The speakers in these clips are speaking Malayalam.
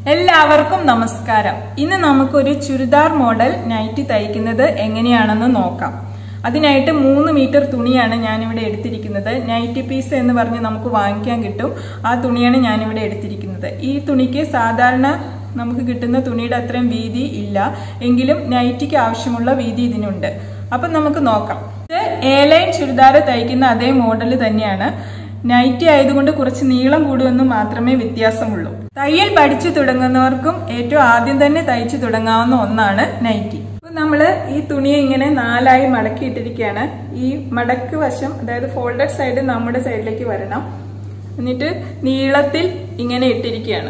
എല്ലാവർക്കും നമസ്കാരം ഇന്ന് നമുക്കൊരു ചുരിദാർ മോഡൽ നൈറ്റി തയ്ക്കുന്നത് എങ്ങനെയാണെന്ന് നോക്കാം അതിനായിട്ട് മൂന്ന് മീറ്റർ തുണിയാണ് ഞാനിവിടെ എടുത്തിരിക്കുന്നത് നൈറ്റി പീസ് എന്ന് പറഞ്ഞ് നമുക്ക് വാങ്ങിക്കാൻ കിട്ടും ആ തുണിയാണ് ഞാനിവിടെ എടുത്തിരിക്കുന്നത് ഈ തുണിക്ക് സാധാരണ നമുക്ക് കിട്ടുന്ന തുണിയുടെ അത്രയും വീതി ഇല്ല എങ്കിലും നൈറ്റിക്ക് ആവശ്യമുള്ള വീതി ഇതിനുണ്ട് അപ്പം നമുക്ക് നോക്കാം ഇത് ഏലൈൻ ചുരിദാർ തയ്ക്കുന്ന അതേ മോഡൽ തന്നെയാണ് നൈറ്റി ആയതുകൊണ്ട് കുറച്ച് നീളം കൂടുമെന്ന് മാത്രമേ വ്യത്യാസമുള്ളൂ തയ്യൽ പഠിച്ചു തുടങ്ങുന്നവർക്കും ഏറ്റവും ആദ്യം തന്നെ തയ്ച്ചു തുടങ്ങാവുന്ന ഒന്നാണ് നൈറ്റി അപ്പൊ നമ്മള് ഈ തുണിയെ ഇങ്ങനെ നാലായി മടക്കിയിട്ടിരിക്കുകയാണ് ഈ മടക്ക് വശം അതായത് ഫോൾഡഡ് സൈഡ് നമ്മുടെ സൈഡിലേക്ക് വരണം എന്നിട്ട് നീളത്തിൽ ഇങ്ങനെ ഇട്ടിരിക്കുകയാണ്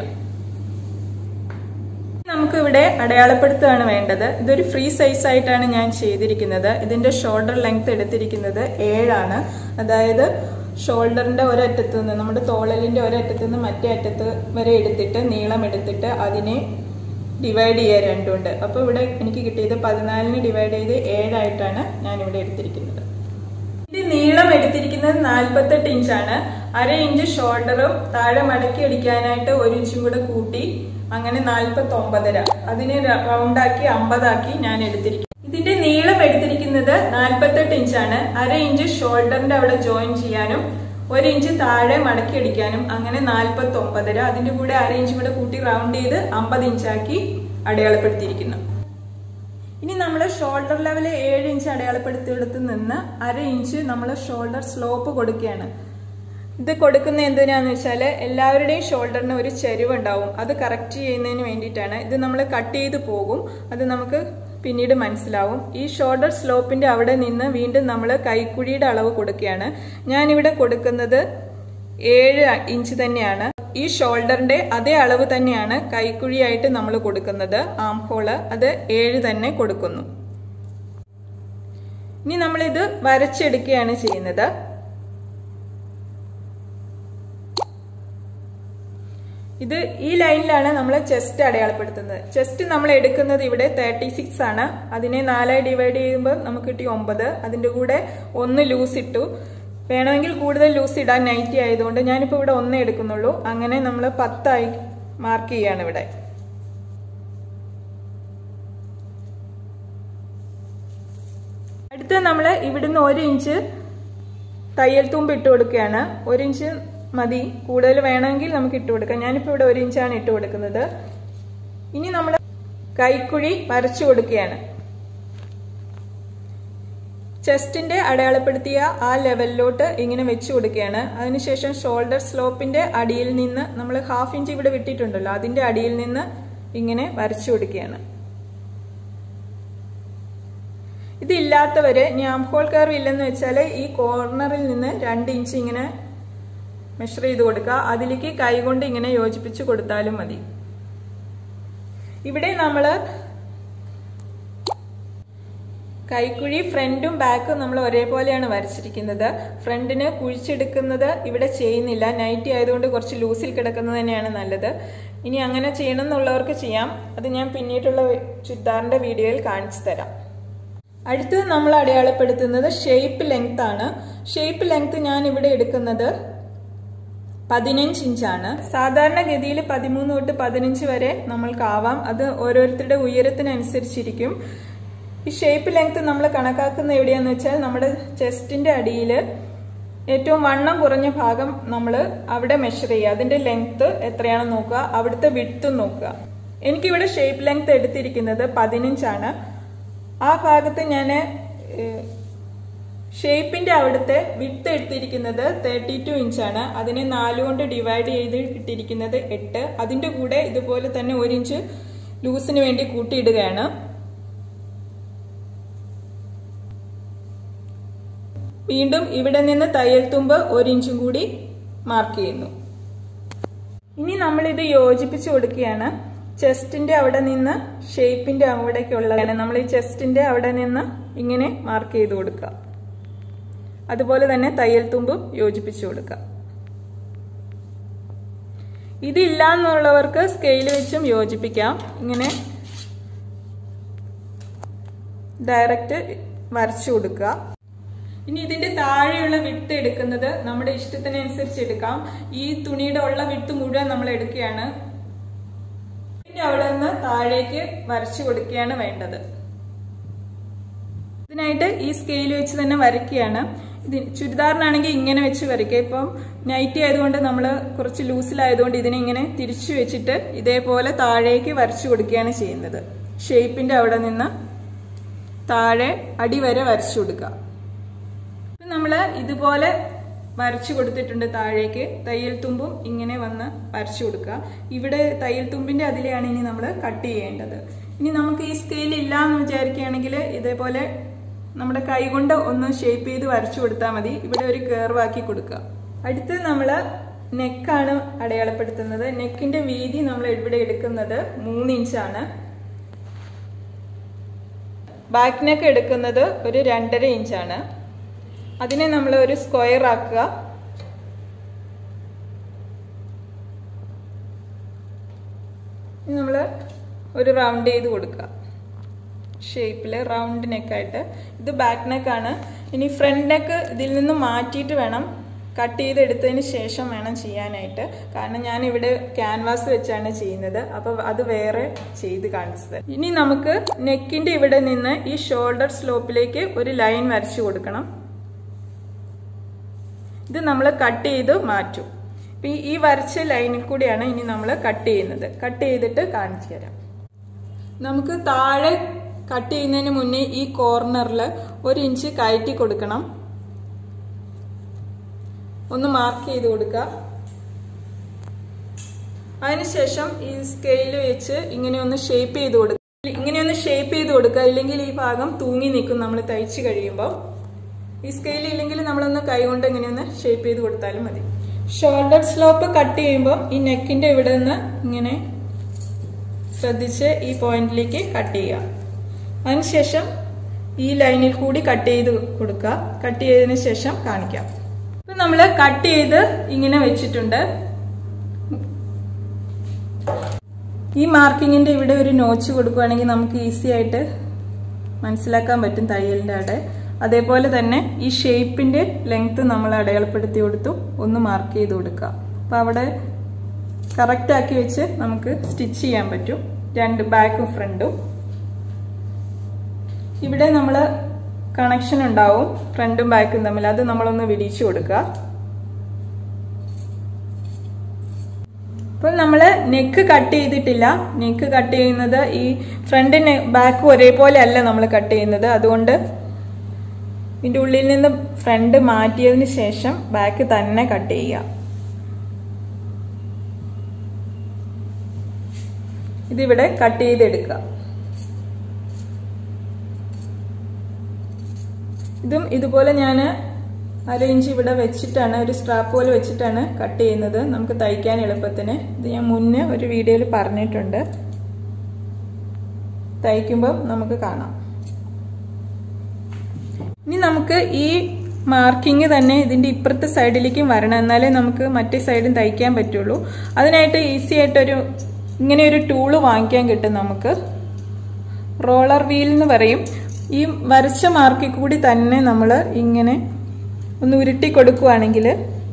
നമുക്ക് ഇവിടെ അടയാളപ്പെടുത്തുകയാണ് വേണ്ടത് ഇതൊരു ഫ്രീ സൈസ് ആയിട്ടാണ് ഞാൻ ചെയ്തിരിക്കുന്നത് ഇതിന്റെ ഷോൾഡർ ലെങ്ത് എടുത്തിരിക്കുന്നത് ഏഴാണ് അതായത് ഷോൾഡറിന്റെ ഒരറ്റത്ത് നിന്ന് നമ്മുടെ തോളലിന്റെ ഒരറ്റത്ത് നിന്ന് മറ്റേ അറ്റത്ത് വരെ എടുത്തിട്ട് നീളം എടുത്തിട്ട് അതിനെ ഡിവൈഡ് ചെയ്യുക രണ്ടുണ്ട് അപ്പോൾ ഇവിടെ എനിക്ക് കിട്ടിയത് പതിനാലിന് ഡിവൈഡ് ചെയ്ത് ഏഴായിട്ടാണ് ഞാൻ ഇവിടെ എടുത്തിരിക്കുന്നത് ഇത് നീളം എടുത്തിരിക്കുന്നത് നാൽപ്പത്തെട്ട് ഇഞ്ചാണ് അര ഇഞ്ച് ഷോൾഡറും താഴെ മടക്കി അടിക്കാനായിട്ട് ഒരു ഇഞ്ചും കൂടെ കൂട്ടി അങ്ങനെ നാൽപ്പത്തി ഒമ്പതര അതിനെ റൗണ്ടാക്കി അമ്പതാക്കി ഞാൻ എടുത്തിരിക്കും ഇതിന്റെ നീളം എടുത്തിരിക്കുന്നത് നാൽപ്പത്തെട്ട് ഇഞ്ചാണ് അര ഇഞ്ച് ഷോൾഡറിന്റെ അവിടെ ജോയിൻ ചെയ്യാനും ഒരു ഇഞ്ച് താഴെ മടക്കി അടിക്കാനും അങ്ങനെ നാൽപ്പത്തി ഒമ്പതര അതിന്റെ കൂടെ അര ഇഞ്ചും കൂടെ കൂട്ടി റൗണ്ട് ചെയ്ത് അമ്പത് ഇഞ്ചാക്കി അടയാളപ്പെടുത്തിയിരിക്കുന്നു ഇനി നമ്മൾ ഷോൾഡർ ലെവൽ ഏഴ് ഇഞ്ച് അടയാളപ്പെടുത്തിയെടുത്ത് നിന്ന് അര ഇഞ്ച് നമ്മൾ ഷോൾഡർ സ്ലോപ്പ് കൊടുക്കുകയാണ് ഇത് കൊടുക്കുന്ന എന്തിനാന്ന് വെച്ചാൽ എല്ലാവരുടെയും ഷോൾഡറിന് ഒരു ചെരിവുണ്ടാവും അത് കറക്റ്റ് ചെയ്യുന്നതിന് വേണ്ടിയിട്ടാണ് ഇത് നമ്മൾ കട്ട് ചെയ്ത് പോകും അത് നമുക്ക് പിന്നീട് മനസ്സിലാവും ഈ ഷോൾഡർ സ്ലോപ്പിന്റെ അവിടെ നിന്ന് വീണ്ടും നമ്മൾ കൈക്കുഴിയുടെ അളവ് കൊടുക്കുകയാണ് ഞാനിവിടെ കൊടുക്കുന്നത് ഏഴ് ഇഞ്ച് തന്നെയാണ് ഈ ഷോൾഡറിന്റെ അതേ അളവ് തന്നെയാണ് കൈക്കുഴിയായിട്ട് നമ്മൾ കൊടുക്കുന്നത് ആം ഹോള് അത് ഏഴ് തന്നെ കൊടുക്കുന്നു ഇനി നമ്മളിത് വരച്ചെടുക്കുകയാണ് ചെയ്യുന്നത് ഇത് ഈ ലൈനിലാണ് നമ്മൾ ചെസ്റ്റ് അടയാളപ്പെടുത്തുന്നത് ചെസ്റ്റ് നമ്മൾ എടുക്കുന്നത് ഇവിടെ തേർട്ടി സിക്സ് ആണ് അതിനെ നാലായി ഡിവൈഡ് ചെയ്യുമ്പോൾ നമുക്ക് കിട്ടി ഒമ്പത് അതിന്റെ കൂടെ ഒന്ന് ലൂസ് ഇട്ടു വേണമെങ്കിൽ കൂടുതൽ ലൂസ് ഇടാൻ നൈറ്റി ആയതുകൊണ്ട് ഞാനിപ്പോൾ ഇവിടെ ഒന്നേ എടുക്കുന്നുള്ളൂ അങ്ങനെ നമ്മൾ പത്തായി മാർക്ക് ചെയ്യാണ് ഇവിടെ അടുത്ത നമ്മൾ ഇവിടുന്ന് ഒരു ഇഞ്ച് തയ്യൽ തുമ്പ് ഇട്ട് കൊടുക്കുകയാണ് ഒരു ഇഞ്ച് മതി കൂടുതൽ വേണമെങ്കിൽ നമുക്ക് ഇട്ട് കൊടുക്കാം ഞാനിപ്പോൾ ഇവിടെ ഒരു ഇഞ്ചാണ് ഇട്ട് കൊടുക്കുന്നത് ഇനി നമ്മൾ കൈക്കുഴി വരച്ചു കൊടുക്കുകയാണ് ചെസ്റ്റിന്റെ അടയാളപ്പെടുത്തിയ ആ ലെവലിലോട്ട് ഇങ്ങനെ വെച്ചു കൊടുക്കുകയാണ് അതിനുശേഷം ഷോൾഡർ സ്ലോപ്പിന്റെ അടിയിൽ നിന്ന് നമ്മൾ ഹാഫ് ഇഞ്ച് ഇവിടെ വിട്ടിട്ടുണ്ടല്ലോ അതിന്റെ അടിയിൽ നിന്ന് ഇങ്ങനെ വരച്ചു കൊടുക്കുകയാണ് ഇതില്ലാത്തവര് ഞാൻ ഹോൾ കർവ് ഇല്ലെന്ന് വെച്ചാൽ ഈ കോർണറിൽ നിന്ന് രണ്ട് ഇഞ്ച് ഇങ്ങനെ മെഷർ ചെയ്ത് കൊടുക്കുക അതിലേക്ക് കൈകൊണ്ട് ഇങ്ങനെ യോജിപ്പിച്ച് കൊടുത്താലും മതി ഇവിടെ നമ്മൾ കൈക്കുഴി ഫ്രണ്ടും ബാക്കും നമ്മൾ ഒരേപോലെയാണ് വരച്ചിരിക്കുന്നത് ഫ്രണ്ടിന് കുഴിച്ചെടുക്കുന്നത് ഇവിടെ ചെയ്യുന്നില്ല നൈറ്റി ആയതുകൊണ്ട് കുറച്ച് ലൂസിൽ കിടക്കുന്നത് തന്നെയാണ് നല്ലത് ഇനി അങ്ങനെ ചെയ്യണം എന്നുള്ളവർക്ക് ചെയ്യാം അത് ഞാൻ പിന്നീടുള്ള ചുരിദാറിന്റെ വീഡിയോയിൽ കാണിച്ചു തരാം അടുത്തത് നമ്മൾ അടയാളപ്പെടുത്തുന്നത് ഷേപ്പ് ലെങ്ത് ആണ് ഷേപ്പ് ലെങ്ത് ഞാൻ ഇവിടെ എടുക്കുന്നത് പതിനഞ്ച് ഇഞ്ചാണ് സാധാരണഗതിയിൽ പതിമൂന്ന് തൊട്ട് പതിനഞ്ച് വരെ നമ്മൾക്കാവാം അത് ഓരോരുത്തരുടെ ഉയരത്തിനനുസരിച്ചിരിക്കും ഈ ഷേപ്പ് ലെങ്ത് നമ്മൾ കണക്കാക്കുന്ന എവിടെയാന്ന് വെച്ചാൽ നമ്മുടെ ചെസ്റ്റിന്റെ അടിയിൽ ഏറ്റവും വണ്ണം കുറഞ്ഞ ഭാഗം നമ്മൾ അവിടെ മെഷർ ചെയ്യുക അതിന്റെ ലെങ്ത് എത്രയാണെന്ന് നോക്കുക അവിടുത്തെ വിട്ടും നോക്കുക എനിക്കിവിടെ ഷേപ്പ് ലെങ്ത് എടുത്തിരിക്കുന്നത് പതിനഞ്ചാണ് ആ ഭാഗത്ത് ഞാൻ ഷേപ്പിന്റെ അവിടുത്തെ വിട്ട് എടുത്തിരിക്കുന്നത് തേർട്ടി ടു ഇഞ്ചാണ് അതിനെ നാല് കൊണ്ട് ഡിവൈഡ് ചെയ്ത് കിട്ടിയിരിക്കുന്നത് എട്ട് അതിന്റെ കൂടെ ഇതുപോലെ തന്നെ ഒരു ഇഞ്ച് ലൂസിന് വേണ്ടി കൂട്ടിയിടുകയാണ് വീണ്ടും ഇവിടെ നിന്ന് തയ്യൽ തുമ്പ് ഒരു ഇഞ്ചും കൂടി മാർക്ക് ചെയ്യുന്നു ഇനി നമ്മൾ ഇത് യോജിപ്പിച്ചു കൊടുക്കുകയാണ് ചെസ്റ്റിന്റെ അവിടെ നിന്ന് ഷേപ്പിന്റെ അവിടേക്കുള്ളതാണ് നമ്മൾ ഈ ചെസ്റ്റിന്റെ അവിടെ നിന്ന് ഇങ്ങനെ മാർക്ക് ചെയ്ത് കൊടുക്കുക അതുപോലെ തന്നെ തയ്യൽ തുമ്പും യോജിപ്പിച്ചു കൊടുക്കുക ഇതില്ല എന്നുള്ളവർക്ക് സ്കെയിൽ വെച്ചും യോജിപ്പിക്കാം ഇങ്ങനെ ഡയറക്റ്റ് വരച്ചു കൊടുക്കുക ഇനി ഇതിന്റെ താഴെയുള്ള വിട്ട് എടുക്കുന്നത് നമ്മുടെ ഇഷ്ടത്തിനനുസരിച്ച് എടുക്കാം ഈ തുണിയുടെ ഉള്ള വിട്ട് മുഴുവൻ നമ്മൾ എടുക്കുകയാണ് ഇനി അവിടെ നിന്ന് താഴേക്ക് വരച്ചു കൊടുക്കുകയാണ് വേണ്ടത് ഇതിനായിട്ട് ഈ സ്കെയിൽ വെച്ച് തന്നെ വരയ്ക്കുകയാണ് ഇത് ചുരിദാറിനാണെങ്കിൽ ഇങ്ങനെ വെച്ച് വരയ്ക്കുക ഇപ്പം നൈറ്റി ആയതുകൊണ്ട് നമ്മൾ കുറച്ച് ലൂസിലായതുകൊണ്ട് ഇതിനെ ഇങ്ങനെ തിരിച്ചു വെച്ചിട്ട് ഇതേപോലെ താഴേക്ക് വരച്ചു കൊടുക്കുകയാണ് ചെയ്യുന്നത് ഷേപ്പിന്റെ അവിടെ നിന്ന് താഴെ അടി വരെ വരച്ചു കൊടുക്കുക ഇപ്പം നമ്മൾ ഇതുപോലെ വരച്ചു കൊടുത്തിട്ടുണ്ട് താഴേക്ക് തയ്യൽ തുമ്പും ഇങ്ങനെ വന്ന് വരച്ചു കൊടുക്കുക ഇവിടെ തയ്യൽ തുമ്പിന്റെ അതിലെയാണ് ഇനി നമ്മൾ കട്ട് ചെയ്യേണ്ടത് ഇനി നമുക്ക് ഈ സ്കെയിൽ ഇല്ല എന്ന് വിചാരിക്കുകയാണെങ്കിൽ ഇതേപോലെ നമ്മുടെ കൈ കൊണ്ട് ഒന്ന് ഷേപ്പ് ചെയ്ത് വരച്ചു കൊടുത്താൽ മതി ഇവിടെ ഒരു കേർവാക്കി കൊടുക്കുക അടുത്ത് നമ്മൾ നെക്കാണ് അടയാളപ്പെടുത്തുന്നത് നെക്കിന്റെ വീതി നമ്മൾ ഇവിടെ എടുക്കുന്നത് മൂന്ന് ഇഞ്ചാണ് ബാക്ക് നെക്ക് എടുക്കുന്നത് ഒരു രണ്ടര ഇഞ്ചാണ് അതിനെ നമ്മൾ ഒരു സ്ക്വയർ ആക്കുക നമ്മൾ ഒരു റൗണ്ട് ചെയ്ത് കൊടുക്കുക ഷേപ്പിൽ റൗണ്ട് നെക്കായിട്ട് ഇത് ബാക്ക് നെക്കാണ് ഇനി ഫ്രണ്ട് നെക്ക് ഇതിൽ നിന്ന് മാറ്റിയിട്ട് വേണം കട്ട് ചെയ്തെടുത്തതിന് ശേഷം വേണം ചെയ്യാനായിട്ട് കാരണം ഞാൻ ഇവിടെ ക്യാൻവാസ് വെച്ചാണ് ചെയ്യുന്നത് അപ്പോൾ അത് വേറെ ചെയ്ത് കാണിച്ചത് ഇനി നമുക്ക് നെക്കിന്റെ ഇവിടെ നിന്ന് ഈ ഷോൾഡർ സ്ലോപ്പിലേക്ക് ഒരു ലൈൻ വരച്ചു കൊടുക്കണം ഇത് നമ്മൾ കട്ട് ചെയ്ത് മാറ്റും ഇപ്പം ഈ വരച്ച ലൈനിൽ കൂടിയാണ് ഇനി നമ്മൾ കട്ട് ചെയ്യുന്നത് കട്ട് ചെയ്തിട്ട് കാണിച്ചു തരാം നമുക്ക് താഴെ കട്ട് ചെയ്യുന്നതിന് മുന്നേ ഈ കോർണറിൽ ഒരു ഇഞ്ച് കയറ്റി കൊടുക്കണം ഒന്ന് മാർക്ക് ചെയ്ത് കൊടുക്കുക അതിനുശേഷം ഈ സ്കെയിൽ വെച്ച് ഇങ്ങനെ ഒന്ന് ഷേപ്പ് ചെയ്ത് കൊടുക്കുക ഇങ്ങനെ ഒന്ന് ഷേപ്പ് ചെയ്ത് കൊടുക്കുക ഇല്ലെങ്കിൽ ഈ ഭാഗം തൂങ്ങി നിൽക്കും നമ്മൾ തയ്ച്ച് കഴിയുമ്പോൾ ഈ സ്കെയിൽ ഇല്ലെങ്കിൽ നമ്മളൊന്ന് കൈകൊണ്ട് ഇങ്ങനെയൊന്ന് ഷേപ്പ് ചെയ്ത് കൊടുത്താലും മതി ഷോൾഡർ സ്ലോപ്പ് കട്ട് ചെയ്യുമ്പോൾ ഈ നെക്കിന്റെ ഇവിടെ നിന്ന് ഇങ്ങനെ ശ്രദ്ധിച്ച് ഈ പോയിന്റിലേക്ക് കട്ട് ചെയ്യുക അതിനുശേഷം ഈ ലൈനിൽ കൂടി കട്ട് ചെയ്ത് കൊടുക്കുക കട്ട് ചെയ്തതിന് ശേഷം കാണിക്കാം ഇപ്പൊ നമ്മൾ കട്ട് ചെയ്ത് ഇങ്ങനെ വെച്ചിട്ടുണ്ട് ഈ മാർക്കിങ്ങിന്റെ ഇവിടെ ഒരു നോച്ച് കൊടുക്കുകയാണെങ്കിൽ നമുക്ക് ഈസി ആയിട്ട് മനസ്സിലാക്കാൻ പറ്റും തയ്യലിന്റെ അവിടെ അതേപോലെ തന്നെ ഈ ഷേപ്പിന്റെ ലെങ്ത് നമ്മൾ അടയാളപ്പെടുത്തി കൊടുത്തു ഒന്ന് മാർക്ക് ചെയ്ത് കൊടുക്കുക അപ്പൊ അവിടെ കറക്റ്റ് ആക്കി വെച്ച് നമുക്ക് സ്റ്റിച്ച് ചെയ്യാൻ പറ്റും രണ്ട് ബാക്കും ഫ്രണ്ടും ഇവിടെ നമ്മൾ കണക്ഷൻ ഉണ്ടാവും ഫ്രണ്ടും ബാക്കും തമ്മിൽ അത് നമ്മളൊന്ന് വിടിച്ചു കൊടുക്കുക അപ്പോൾ നമ്മൾ നെക്ക് കട്ട് ചെയ്തിട്ടില്ല നെക്ക് കട്ട് ചെയ്യുന്നത് ഈ ഫ്രണ്ട് ബാക്കും ഒരേപോലെ അല്ല നമ്മൾ കട്ട് ചെയ്യുന്നത് അതുകൊണ്ട് ഇതിൻ്റെ ഉള്ളിൽ നിന്ന് ഫ്രണ്ട് മാറ്റിയതിന് ശേഷം ബാക്ക് തന്നെ കട്ട് ചെയ്യുക ഇതിവിടെ കട്ട് ചെയ്തെടുക്കുക ഇതും ഇതുപോലെ ഞാൻ അര ഇഞ്ച് ഇവിടെ വെച്ചിട്ടാണ് ഒരു സ്ട്രാപ്പ് പോലെ വെച്ചിട്ടാണ് കട്ട് ചെയ്യുന്നത് നമുക്ക് തയ്ക്കാൻ എളുപ്പത്തിന് ഇത് ഞാൻ മുന്നേ ഒരു വീഡിയോയിൽ പറഞ്ഞിട്ടുണ്ട് തയ്ക്കുമ്പോൾ നമുക്ക് കാണാം ഇനി നമുക്ക് ഈ മാർക്കിങ് തന്നെ ഇതിന്റെ ഇപ്പുറത്തെ സൈഡിലേക്കും വരണം എന്നാലേ നമുക്ക് മറ്റേ സൈഡും തയ്ക്കാൻ പറ്റുള്ളൂ അതിനായിട്ട് ഈസി ആയിട്ടൊരു ഇങ്ങനെ ഒരു ടൂള് വാങ്ങിക്കാൻ കിട്ടും നമുക്ക് റോളർ വീൽ എന്ന് പറയും ഈ വരച്ച മാർക്കിൽ കൂടി തന്നെ നമ്മൾ ഇങ്ങനെ ഒന്ന് ഉരുട്ടി കൊടുക്കുവാണെങ്കിൽ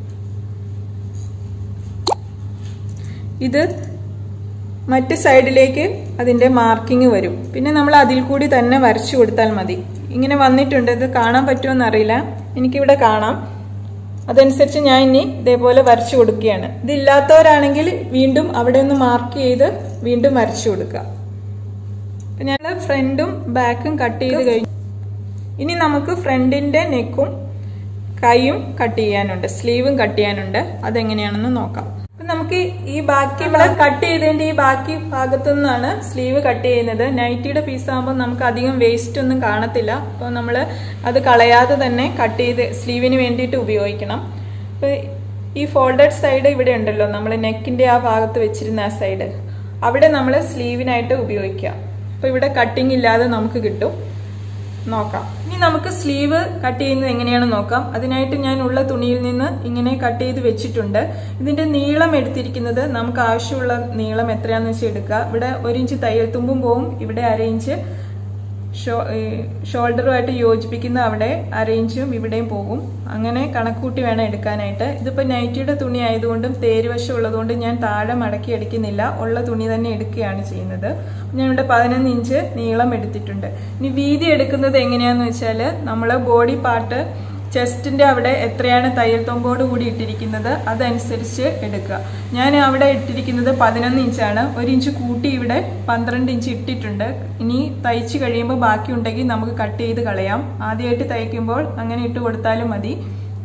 ഇത് മറ്റ് സൈഡിലേക്ക് അതിന്റെ മാർക്കിങ് വരും പിന്നെ നമ്മൾ അതിൽ കൂടി തന്നെ വരച്ചു കൊടുത്താൽ മതി ഇങ്ങനെ വന്നിട്ടുണ്ട് ഇത് കാണാൻ പറ്റുമോ അറിയില്ല എനിക്കിവിടെ കാണാം അതനുസരിച്ച് ഞാൻ ഇനി ഇതേപോലെ വരച്ചു കൊടുക്കുകയാണ് ഇതില്ലാത്തവരാണെങ്കിൽ വീണ്ടും അവിടെ ഒന്ന് മാർക്ക് ചെയ്ത് വീണ്ടും വരച്ചു കൊടുക്കുക അപ്പൊ ഞാൻ ഫ്രണ്ടും ബാക്കും കട്ട് ചെയ്ത് കഴിഞ്ഞു ഇനി നമുക്ക് ഫ്രണ്ടിന്റെ നെക്കും കൈയും കട്ട് ചെയ്യാനുണ്ട് സ്ലീവും കട്ട് ചെയ്യാനുണ്ട് അതെങ്ങനെയാണെന്ന് നോക്കാം അപ്പൊ നമുക്ക് ഈ ബാക്കി ഇവിടെ കട്ട് ചെയ്തതിന്റെ ഈ ബാക്കി ഭാഗത്തു നിന്നാണ് സ്ലീവ് കട്ട് ചെയ്യുന്നത് നൈറ്റിയുടെ പീസ് ആകുമ്പോൾ നമുക്ക് അധികം വേസ്റ്റ് ഒന്നും കാണത്തില്ല അപ്പോൾ നമ്മൾ അത് കളയാതെ തന്നെ കട്ട് ചെയ്ത് സ്ലീവിന് വേണ്ടിയിട്ട് ഉപയോഗിക്കണം അപ്പൊ ഈ ഫോൾഡഡ് സൈഡ് ഇവിടെ ഉണ്ടല്ലോ നമ്മൾ നെക്കിന്റെ ആ ഭാഗത്ത് വെച്ചിരുന്ന ആ സൈഡ് അവിടെ നമ്മൾ സ്ലീവിനായിട്ട് ഉപയോഗിക്കുക അപ്പൊ ഇവിടെ കട്ടിങ് ഇല്ലാതെ നമുക്ക് കിട്ടും നോക്കാം ഇനി നമുക്ക് സ്ലീവ് കട്ട് ചെയ്യുന്നത് എങ്ങനെയാണെന്ന് നോക്കാം അതിനായിട്ട് ഞാൻ ഉള്ള തുണിയിൽ നിന്ന് ഇങ്ങനെ കട്ട് ചെയ്ത് വെച്ചിട്ടുണ്ട് ഇതിന്റെ നീളം എടുത്തിരിക്കുന്നത് നമുക്ക് ആവശ്യമുള്ള നീളം എത്രയാണെന്ന് വെച്ചാൽ എടുക്കുക ഇവിടെ ഒരു ഇഞ്ച് തയ്യൽ തുമ്പും പോവും ഇവിടെ അര ഇഞ്ച് ഷോൾഡറുമായിട്ട് യോജിപ്പിക്കുന്ന അവിടെ അറേഞ്ചും ഇവിടെയും പോകും അങ്ങനെ കണക്കൂട്ടി വേണം എടുക്കാനായിട്ട് ഇതിപ്പോൾ നൈറ്റിയുടെ തുണി ആയതുകൊണ്ടും തേരുവശം ഉള്ളതുകൊണ്ട് ഞാൻ താഴെ മടക്കി അടിക്കുന്നില്ല ഉള്ള തുണി തന്നെ എടുക്കുകയാണ് ചെയ്യുന്നത് ഞാൻ ഇവിടെ പതിനൊന്ന് ഇഞ്ച് നീളം എടുത്തിട്ടുണ്ട് ഇനി വീതി എടുക്കുന്നത് എങ്ങനെയാന്ന് വെച്ചാൽ നമ്മൾ ബോഡി പാർട്ട് ചെസ്റ്റിന്റെ അവിടെ എത്രയാണ് തയ്യൽ തൊമ്പോട് കൂടി ഇട്ടിരിക്കുന്നത് അതനുസരിച്ച് എടുക്കുക ഞാൻ അവിടെ ഇട്ടിരിക്കുന്നത് പതിനൊന്ന് ഇഞ്ചാണ് ഒരു ഇഞ്ച് കൂട്ടി ഇവിടെ പന്ത്രണ്ട് ഇഞ്ച് ഇട്ടിട്ടുണ്ട് ഇനി തയ്ച്ച് കഴിയുമ്പോൾ ബാക്കി ഉണ്ടെങ്കിൽ നമുക്ക് കട്ട് ചെയ്ത് കളയാം ആദ്യമായിട്ട് തയ്ക്കുമ്പോൾ അങ്ങനെ ഇട്ട് കൊടുത്താലും മതി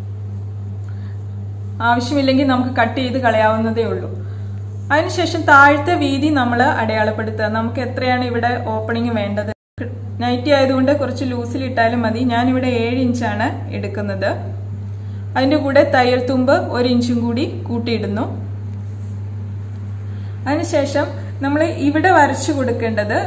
ആവശ്യമില്ലെങ്കിൽ നമുക്ക് കട്ട് ചെയ്ത് കളയാവുന്നതേ ഉള്ളൂ അതിനുശേഷം താഴത്തെ വീതി നമ്മൾ അടയാളപ്പെടുത്തുക നമുക്ക് എത്രയാണ് ഇവിടെ ഓപ്പണിംഗ് വേണ്ടത് നൈറ്റി ആയതുകൊണ്ട് കുറച്ച് ലൂസിൽ ഇട്ടാലും മതി ഞാനിവിടെ ഏഴ് ഇഞ്ചാണ് എടുക്കുന്നത് അതിൻ്റെ കൂടെ തയ്യൽ തുമ്പ് ഒരു ഇഞ്ചും കൂടി കൂട്ടിയിടുന്നു അതിനുശേഷം നമ്മൾ ഇവിടെ വരച്ചു കൊടുക്കേണ്ടത്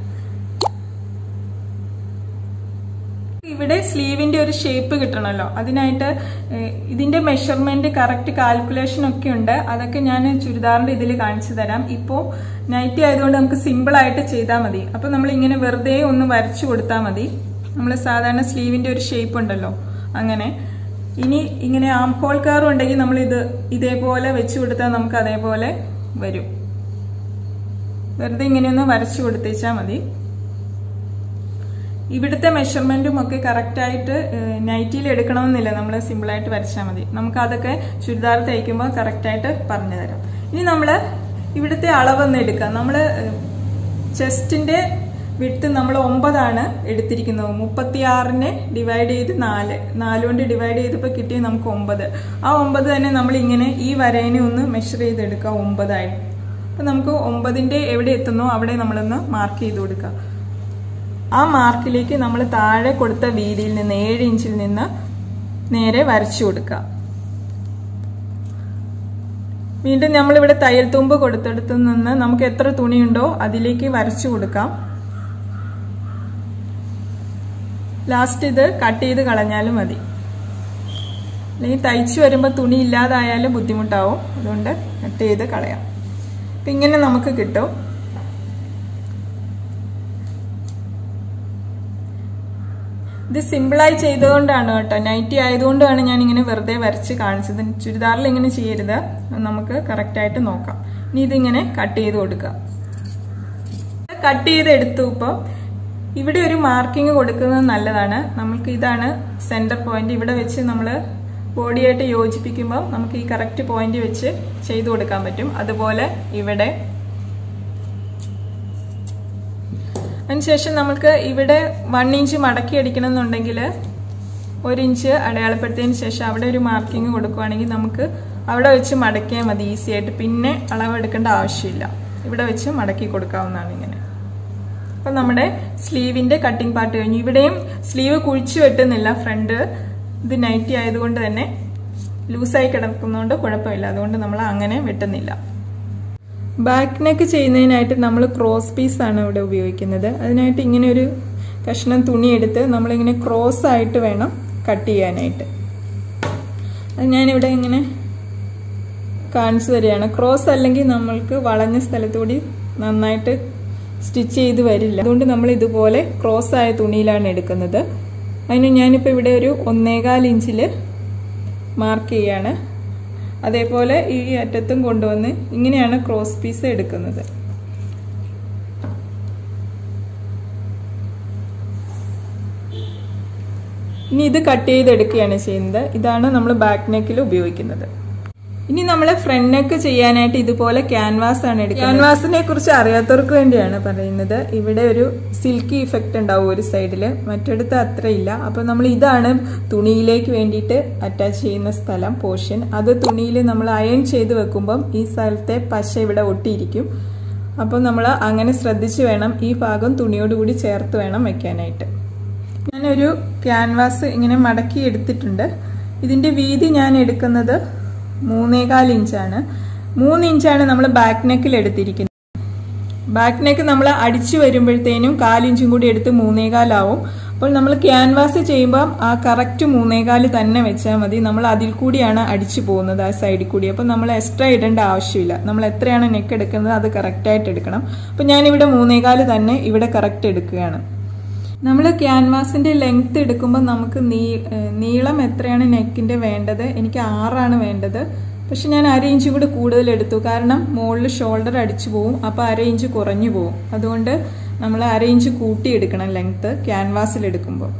ഇവിടെ സ്ലീവിന്റെ ഒരു ഷേപ്പ് കിട്ടണമല്ലോ അതിനായിട്ട് ഇതിന്റെ മെഷർമെന്റ് കറക്റ്റ് കാൽക്കുലേഷൻ ഒക്കെ ഉണ്ട് അതൊക്കെ ഞാൻ ചുരിദാറിന്റെ ഇതിൽ കാണിച്ചു തരാം ഇപ്പോൾ നൈറ്റി ആയതുകൊണ്ട് നമുക്ക് സിമ്പിൾ ആയിട്ട് ചെയ്താൽ മതി അപ്പൊ നമ്മൾ ഇങ്ങനെ വെറുതെ ഒന്ന് വരച്ചു കൊടുത്താൽ മതി നമ്മൾ സാധാരണ സ്ലീവിന്റെ ഒരു ഷേപ്പ് ഉണ്ടല്ലോ അങ്ങനെ ഇനി ഇങ്ങനെ ആം ഹോൾ കാർ ഉണ്ടെങ്കിൽ നമ്മൾ ഇത് ഇതേപോലെ വെച്ചു കൊടുത്താൽ നമുക്ക് അതേപോലെ വരും വെറുതെ ഇങ്ങനെയൊന്ന് വരച്ചു കൊടുത്തേച്ചാൽ മതി ഇവിടുത്തെ മെഷർമെന്റും ഒക്കെ കറക്റ്റായിട്ട് നൈറ്റിയിൽ എടുക്കണമെന്നില്ല നമ്മൾ സിമ്പിളായിട്ട് വരച്ചാൽ മതി നമുക്ക് അതൊക്കെ ചുരിദാർ തയ്ക്കുമ്പോൾ കറക്റ്റായിട്ട് പറഞ്ഞു തരാം ഇനി നമ്മൾ ഇവിടുത്തെ അളവൊന്ന് എടുക്കാം നമ്മൾ ചെസ്റ്റിന്റെ വിട്ട് നമ്മൾ ഒമ്പതാണ് എടുത്തിരിക്കുന്നത് മുപ്പത്തിയാറിനെ ഡിവൈഡ് ചെയ്ത് നാല് നാല് കൊണ്ട് ഡിവൈഡ് ചെയ്തപ്പോൾ കിട്ടിയത് നമുക്ക് ഒമ്പത് ആ ഒമ്പത് തന്നെ നമ്മൾ ഇങ്ങനെ ഈ വരേനെ ഒന്ന് മെഷർ ചെയ്തെടുക്കുക ഒമ്പതായിട്ട് അപ്പം നമുക്ക് ഒമ്പതിൻ്റെ എവിടെ എത്തുന്നോ അവിടെ നമ്മളൊന്ന് മാർക്ക് ചെയ്ത് കൊടുക്കുക ആ മാർക്കിലേക്ക് നമ്മൾ താഴെ കൊടുത്ത വീതിയിൽ നിന്ന് ഏഴ് ഇഞ്ചിൽ നിന്ന് നേരെ വരച്ചു കൊടുക്കുക വീണ്ടും നമ്മളിവിടെ തയ്യൽ തുമ്പ് കൊടുത്തെടുത്ത് നിന്ന് നമുക്ക് എത്ര തുണിയുണ്ടോ അതിലേക്ക് വരച്ചു കൊടുക്കാം ലാസ്റ്റ് ഇത് കട്ട് ചെയ്ത് കളഞ്ഞാലും മതി അല്ലെങ്കിൽ തയ്ച്ചു വരുമ്പോൾ തുണി ഇല്ലാതായാലും ബുദ്ധിമുട്ടാവും അതുകൊണ്ട് കട്ട് ചെയ്ത് കളയാം അപ്പം ഇങ്ങനെ നമുക്ക് കിട്ടും ഇത് സിമ്പിളായി ചെയ്തുകൊണ്ടാണ് കേട്ടോ നൈറ്റി ആയതുകൊണ്ടാണ് ഞാൻ ഇങ്ങനെ വെറുതെ വരച്ച് കാണിച്ചത് ചുരിദാറിൽ ഇങ്ങനെ ചെയ്യരുത് നമുക്ക് കറക്റ്റായിട്ട് നോക്കാം ഇനി ഇതിങ്ങനെ കട്ട് ചെയ്ത് കൊടുക്കുക കട്ട് ചെയ്ത് എടുത്തു ഇപ്പം ഇവിടെ ഒരു മാർക്കിംഗ് കൊടുക്കുന്നത് നല്ലതാണ് നമുക്ക് ഇതാണ് സെന്റർ പോയിന്റ് ഇവിടെ വെച്ച് നമ്മൾ ബോഡിയായിട്ട് യോജിപ്പിക്കുമ്പോൾ നമുക്ക് ഈ കറക്റ്റ് പോയിന്റ് വെച്ച് ചെയ്തു കൊടുക്കാൻ പറ്റും അതുപോലെ ഇവിടെ അതിനുശേഷം നമുക്ക് ഇവിടെ വൺ ഇഞ്ച് മടക്കി അടിക്കണം എന്നുണ്ടെങ്കിൽ ഒരു ഇഞ്ച് അടയാളപ്പെടുത്തിയതിന് ശേഷം അവിടെ ഒരു മാർക്കിംഗ് കൊടുക്കുവാണെങ്കിൽ നമുക്ക് അവിടെ വെച്ച് മടക്കിയാൽ മതി ഈസി ആയിട്ട് പിന്നെ അളവെടുക്കേണ്ട ആവശ്യമില്ല ഇവിടെ വെച്ച് മടക്കി കൊടുക്കാവുന്നതാണ് ഇങ്ങനെ അപ്പം നമ്മുടെ സ്ലീവിന്റെ കട്ടിംഗ് പാർട്ട് കഴിഞ്ഞു ഇവിടെയും സ്ലീവ് കുഴിച്ചു വെട്ടുന്നില്ല ഫ്രണ്ട് ഇത് നൈറ്റി ആയതുകൊണ്ട് തന്നെ ലൂസായി കിടക്കുന്നതുകൊണ്ട് കുഴപ്പമില്ല അതുകൊണ്ട് നമ്മൾ അങ്ങനെ വെട്ടുന്നില്ല ബാക്ക് നെക്ക് ചെയ്യുന്നതിനായിട്ട് നമ്മൾ ക്രോസ് പീസ് ആണ് ഇവിടെ ഉപയോഗിക്കുന്നത് അതിനായിട്ട് ഇങ്ങനെ ഒരു കഷ്ണം തുണി എടുത്ത് നമ്മളിങ്ങനെ ക്രോസ് ആയിട്ട് വേണം കട്ട് ചെയ്യാനായിട്ട് അത് ഞാനിവിടെ ഇങ്ങനെ കാണിച്ചു തരികയാണ് ക്രോസ് അല്ലെങ്കിൽ നമ്മൾക്ക് വളഞ്ഞ സ്ഥലത്തുകൂടി നന്നായിട്ട് സ്റ്റിച്ച് ചെയ്ത് വരില്ല അതുകൊണ്ട് നമ്മൾ ഇതുപോലെ ക്രോസ് ആയ തുണിയിലാണ് എടുക്കുന്നത് അതിന് ഞാനിപ്പോൾ ഇവിടെ ഒരു ഒന്നേകാൽ ഇഞ്ചിൽ മാർക്ക് ചെയ്യാണ് അതേപോലെ ഈ അറ്റത്തും കൊണ്ടുവന്ന് ഇങ്ങനെയാണ് ക്രോസ് പീസ് എടുക്കുന്നത് ഇനി ഇത് കട്ട് ചെയ്തെടുക്കുകയാണ് ചെയ്യുന്നത് ഇതാണ് നമ്മൾ ബാക്ക് നെക്കിൽ ഉപയോഗിക്കുന്നത് ഇനി നമ്മൾ ഫ്രണ്ട് നെക്ക് ചെയ്യാനായിട്ട് ഇതുപോലെ ക്യാൻവാസ് ആണ് എടുക്കുന്നത് ക്യാൻവാസിനെ കുറിച്ച് അറിയാത്തവർക്ക് വേണ്ടിയാണ് പറയുന്നത് ഇവിടെ ഒരു സിൽക്കി ഇഫക്റ്റ് ഉണ്ടാവും ഒരു സൈഡിൽ മറ്റിടത്ത് അത്രയില്ല അപ്പോൾ നമ്മൾ ഇതാണ് തുണിയിലേക്ക് വേണ്ടിയിട്ട് അറ്റാച്ച് ചെയ്യുന്ന സ്ഥലം പോർഷൻ അത് തുണിയിൽ നമ്മൾ അയൺ ചെയ്ത് വെക്കുമ്പം ഈ സ്ഥലത്തെ പശ ഇവിടെ ഒട്ടിയിരിക്കും അപ്പോൾ നമ്മൾ അങ്ങനെ ശ്രദ്ധിച്ച് വേണം ഈ ഭാഗം തുണിയോടുകൂടി ചേർത്ത് വേണം വെക്കാനായിട്ട് ഞാനൊരു ക്യാൻവാസ് ഇങ്ങനെ മടക്കി എടുത്തിട്ടുണ്ട് ഇതിൻ്റെ വീതി ഞാൻ എടുക്കുന്നത് മൂന്നേകാൽ ഇഞ്ചാണ് മൂന്ന് ഇഞ്ചാണ് നമ്മൾ ബാക്ക് നെക്കിൽ എടുത്തിരിക്കുന്നത് ബാക്ക് നെക്ക് നമ്മൾ അടിച്ചു വരുമ്പോഴത്തേനും കാലിഞ്ചും കൂടി എടുത്ത് മൂന്നേകാലാവും അപ്പോൾ നമ്മൾ ക്യാൻവാസ് ചെയ്യുമ്പോൾ ആ കറക്റ്റ് മൂന്നേകാല് തന്നെ വെച്ചാൽ മതി നമ്മൾ അതിൽ കൂടിയാണ് അടിച്ചു പോകുന്നത് ആ സൈഡിൽ കൂടി അപ്പോൾ നമ്മൾ എക്സ്ട്രാ ഇടേണ്ട ആവശ്യമില്ല നമ്മൾ എത്രയാണ് നെക്ക് എടുക്കുന്നത് അത് കറക്റ്റായിട്ട് എടുക്കണം അപ്പോൾ ഞാനിവിടെ മൂന്നേകാല് തന്നെ ഇവിടെ കറക്റ്റ് എടുക്കുകയാണ് നമ്മൾ ക്യാൻവാസിന്റെ ലെങ്ത് എടുക്കുമ്പോൾ നമുക്ക് നീ- ഏഹ് നീളം എത്രയാണ് നെക്കിന്റെ വേണ്ടത് എനിക്ക് ആറാണ് വേണ്ടത് പക്ഷെ ഞാൻ അര ഇഞ്ച് കൂടി കൂടുതൽ എടുത്തു കാരണം മുകളിൽ ഷോൾഡർ അടിച്ചു പോവും അപ്പോൾ അര ഇഞ്ച് കുറഞ്ഞു പോവും അതുകൊണ്ട് നമ്മൾ അര ഇഞ്ച് കൂട്ടിയെടുക്കണം ലെങ്ത് ക്യാൻവാസിൽ എടുക്കുമ്പോൾ